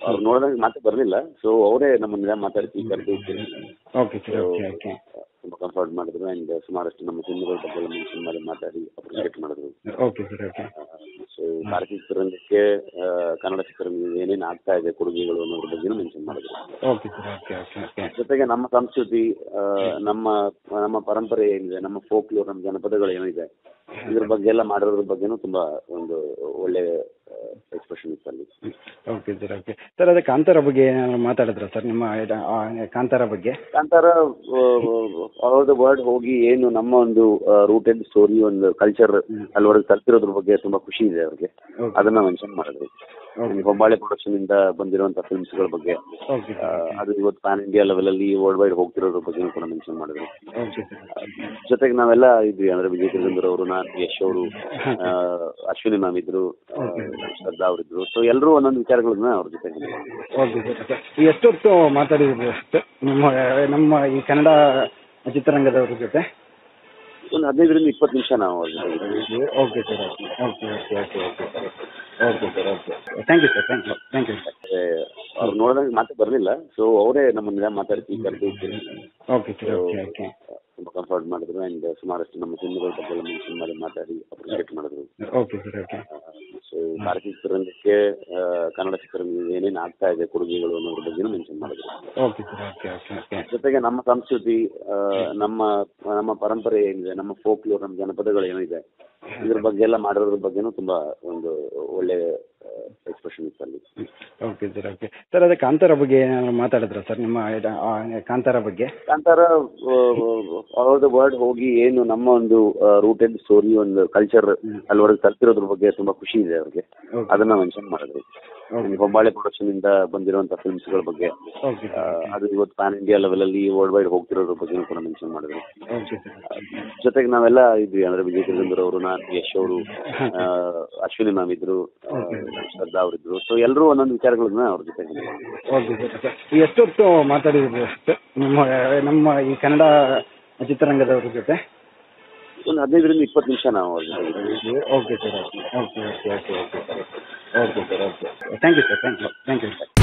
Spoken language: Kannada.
ಅವ್ರು ನೋಡಿದಾಗ ಮಾತೇ ಬರಲಿಲ್ಲ ಸೊ ಅವರೇ ನಮ್ಮನ್ನ ಮಾತಾಡಿಸಿ ಕರೆದು ಓಕೆ ಸರ್ ಓಕೆ ಓಕೆ ತುಂಬ ಕಂಫರ್ಟ್ ಮಾಡಿದ್ರು ಆ್ಯಂಡ್ ಸುಮಾರಷ್ಟು ನಮ್ಮ ಸಿನಿಮಾಗಳ ಬಗ್ಗೆ ಎಲ್ಲ ಮೆನ್ಷನ್ ಮಾಡಿ ಮಾತಾಡಿ ಅಪ್ರಿಷಿಯೇಟ್ ಮಾಡಿದ್ರು ಓಕೆ ಸರ್ ಓಕೆ ಸೊ ಭಾರತೀಯ ಚಿತ್ರರಂಗಕ್ಕೆ ಆ, ಕನ್ನಡ ಚಿತ್ರರಂಗಕ್ಕೆ ಏನೇನು ಆಗ್ತಾ ಇದೆ ಕೊಡುಗೆಗಳು ಅನ್ನೋದ್ರ ಬಗ್ಗೆನೂ ಮೆನ್ಷನ್ ಮಾಡಿದ್ರು okay sir okay okay okay ಜೊತೆಗೆ ನಮ್ಮ ಸಂಸ್ಕೃತಿ ಆ, ನಮ್ಮ ನಮ್ಮ ಪರಂಪರೆ ಏನಿದೆ ನಮ್ಮ ಫೋಕ್ಲೋರ್ ನಮ್ಮ ಜನಪದಗಳು ಏನಿದೆ ಇದ್ರ ಬಗ್ಗೆ ಎಲ್ಲ ಮಾಡಿರೋದ್ರ ಬಗ್ಗೆನೂ ತುಂಬಾ ಒಂದು ಒಳ್ಳೆ ಎಕ್ಸ್ಪ್ರೆಷನ್ ಇತ್ತು ಅಲ್ಲಿ ಓಕೆ ಸರ್ ಓಕೆ ಸರ್ ಅದೇ ಕಾಂತಾರ ಬಗ್ಗೆ ಏನಾದ್ರು ಮಾತಾಡಿದ್ರ ಸರ್ ನಿಮ್ಮ ಇದು, ಆ, ಕಾಂತಾರ ಬಗ್ಗೆ ಕಾಂತಾರ ಆಲ್ ದ ವರ್ಲ್ಡ್ ಹೋಗಿ ಏನು ನಮ್ಮ ಒಂದು ರೂಟೆಡ್ ಸ್ಟೋರಿ ಒಂದು ಕಲ್ಚರ್ ಅಲ್ಲಿವರೆಗೆ ತಲುಪಿರೋದ್ರ ಬಗ್ಗೆ ತುಂಬಾ ಖುಷಿ ಇದೆ ಅವ್ರಿಗೆ ಓಕೆ ಅದನ್ನ ಮೆನ್ಷನ್ ಮಾಡಿದ್ರು ಓಕೆ ಹೊಂಬಾಳೆ ಪ್ರೊಡಕ್ಷನ್ ಇಂದ ಬಂದಿರುವಂತ ಫಿಲ್ಮ್ಸ್ಗಳ ಬಗ್ಗೆ ಓಕೆ ಆ, ಸರ್ ಅದು ಇವತ್ತು ಪ್ಯಾನ್ ಇಂಡಿಯಾ ಲೆವೆಲ್ ಅಲ್ಲಿ ವರ್ಲ್ಡ್ ವೈಡ್ ಹೋಗ್ತಿರೋದ್ರ ಬಗ್ಗೆ ಕೂಡ ಮೆನ್ಷನ್ ಮಾಡಿದ್ರು ಓಕೆ ಸರ್ ಜೊತೆಗೆ ನಾವೆಲ್ಲ ಇದ್ವಿ ಅಂದ್ರೆ ವಿಜಯ್ ತಿರುಗಂದರ್ ಅವರು ನಾನು ಯಶ್ ಅವರು ಆ, ಅಶ್ವಿನಿ ಮ್ಯಾಮ್ ಇದ್ರು ಆ, ಶ್ರದ್ಧಾ ಅವರಿದ್ರು ಸೊ ಎಲ್ಲರೂ ಒಂದೊಂದು ವಿಚಾರಗಳನ್ನ ಅವ್ರ ಜೊತೆ ಓಕೆ ಸರ್ ಸರ್ ಎಷ್ಟೊತ್ತು ಮಾತಾಡಿದ್ರು ಸರ್ ನಮ್ಮ ನಮ್ಮ ಈ ಕನ್ನಡ ಚಿತ್ರರಂಗದವ್ರ ಜೊತೆ ಒಂದು ಹದಿನೈದರಿಂದ ಇಪ್ಪತ್ತು ನಿಮಿಷ ನಾವು ಅವ್ರ ಜೊತೆ ಇದ್ವಿ. Okay sir okay okay okay okay okay sir okay sir okay thank you sir thank you thank you sir ಮತ್ತೆ ಅವ್ರು ನೋಡಿದಾಗ ಮಾತೇ ಬರಲಿಲ್ಲ ಸೊ ಅವರೇ ನಮ್ಮನ್ನ ಮಾತಾಡಿಸಿ ಕರೆದು ಓಕೆ ಸರ್ ಓಕೆ ಓಕೆ ತುಂಬ ಕಂಫರ್ಟ್ ಮಾಡಿದ್ರು ಆ್ಯಂಡ್ ಸುಮಾರಷ್ಟು ನಮ್ಮ ಸಿನಿಮಾಗಳ ಬಗ್ಗೆ ಎಲ್ಲ ಮೆನ್ಷನ್ ಮಾಡಿ ಮಾತಾಡಿ ಅಪ್ರಿಷಿಯೇಟ್ ಮಾಡಿದ್ರು ಓಕೆ ಸರ್ ಓಕೆ ಸೊ ಭಾರತೀಯ ಚಿತ್ರರಂಗಕ್ಕೆ ಆ, ಕನ್ನಡ ಚಿತ್ರರಂಗಕ್ಕೆ ಏನೇನು ಆಗ್ತಾ ಇದೆ ಕೊಡುಗೆಗಳು ಅನ್ನೋದ್ರ ಬಗ್ಗೆನೂ ಮೆನ್ಷನ್ ಮಾಡಿದ್ರು okay sir okay okay okay ಜೊತೆಗೆ ನಮ್ಮ ಸಂಸ್ಕೃತಿ ಆ, ನಮ್ಮ ನಮ್ಮ ಪರಂಪರೆ ಏನಿದೆ ನಮ್ಮ ಫೋಕ್ಲೋರ್ ನಮ್ಮ ಜನಪದಗಳು ಏನಿದೆ ಇದ್ರ ಬಗ್ಗೆ ಎಲ್ಲ ಮಾಡಿರೋದ್ರ ಬಗ್ಗೆನೂ ತುಂಬಾ ಒಂದು ಒಳ್ಳೆ ಎಕ್ಸ್ಪ್ರೆಷನ್ ಇತ್ತು ಅಲ್ಲಿ ಓಕೆ ಸರ್ ಓಕೆ ಸರ್ ಅದೇ ಕಾಂತಾರ ಬಗ್ಗೆ ಏನಾದ್ರು ಮಾತಾಡಿದ್ರ ಸರ್ ನಿಮ್ಮ ಇದು, ಆ, ಕಾಂತಾರ ಬಗ್ಗೆ ಕಾಂತಾರ ಆಲ್ ದ ವರ್ಲ್ಡ್ ಹೋಗಿ ಏನು ನಮ್ಮ ಒಂದು ರೂಟೆಡ್ ಸ್ಟೋರಿ ಒಂದು ಕಲ್ಚರ್ ಅಲ್ಲಿವರೆಗೆ ತಲುಪಿರೋದ್ರ ಬಗ್ಗೆ ತುಂಬಾ ಖುಷಿ ಇದೆ ಅವ್ರಿಗೆ ಓಕೆ ಅದನ್ನ ಮೆನ್ಷನ್ ಮಾಡಿದ್ರು ಓಕೆ ಹೊಂಬಾಳೆ ಪ್ರೊಡಕ್ಷನ್ ಇಂದ ಬಂದಿರುವಂತ ಫಿಲ್ಮ್ಸ್ಗಳ ಬಗ್ಗೆ ಓಕೆ ಆ, ಸರ್ ಅದು ಇವತ್ತು ಪ್ಯಾನ್ ಇಂಡಿಯಾ ಲೆವೆಲ್ ಅಲ್ಲಿ ವರ್ಲ್ಡ್ ವೈಡ್ ಹೋಗ್ತಿರೋದ್ರ ಬಗ್ಗೆನೂ ಕೂಡ ಮೆನ್ಷನ್ ಮಾಡಿದ್ರು ಓಕೆ ಸರ್ ಜೊತೆಗೆ ನಾವೆಲ್ಲ ಇದ್ವಿ ಅಂದ್ರೆ ವಿಜಯ್ ತಿರುಗಂದರ್ ಅವರು ನಾನು ಯಶ್ ಅವರು ಆ, ಅಶ್ವಿನಿ ಮ್ಯಾಮ್ ಇದ್ರು ಆ, ಶ್ರದ್ಧಾ ಅವರಿದ್ರು ಸೊ ಎಲ್ಲರೂ ಒಂದೊಂದು ವಿಚಾರಗಳನ್ನ ಅವ್ರ ಜೊತೆ ಓಕೆ ಸರ್ ಸರ್ ಎಷ್ಟೊತ್ತು ಮಾತಾಡಿದ್ರು ಸರ್ ನಮ್ಮ ನಮ್ಮ ಈ ಕನ್ನಡ ಚಿತ್ರರಂಗದವ್ರ ಜೊತೆ ಒಂದು ಹದಿನೈದರಿಂದ ಇಪ್ಪತ್ತು ನಿಮಿಷ ನಾವು ಅವ್ರ ಜೊತೆ ಇದ್ವಿ. Okay sir okay okay okay okay okay sir okay sir okay thank you sir thank you thank you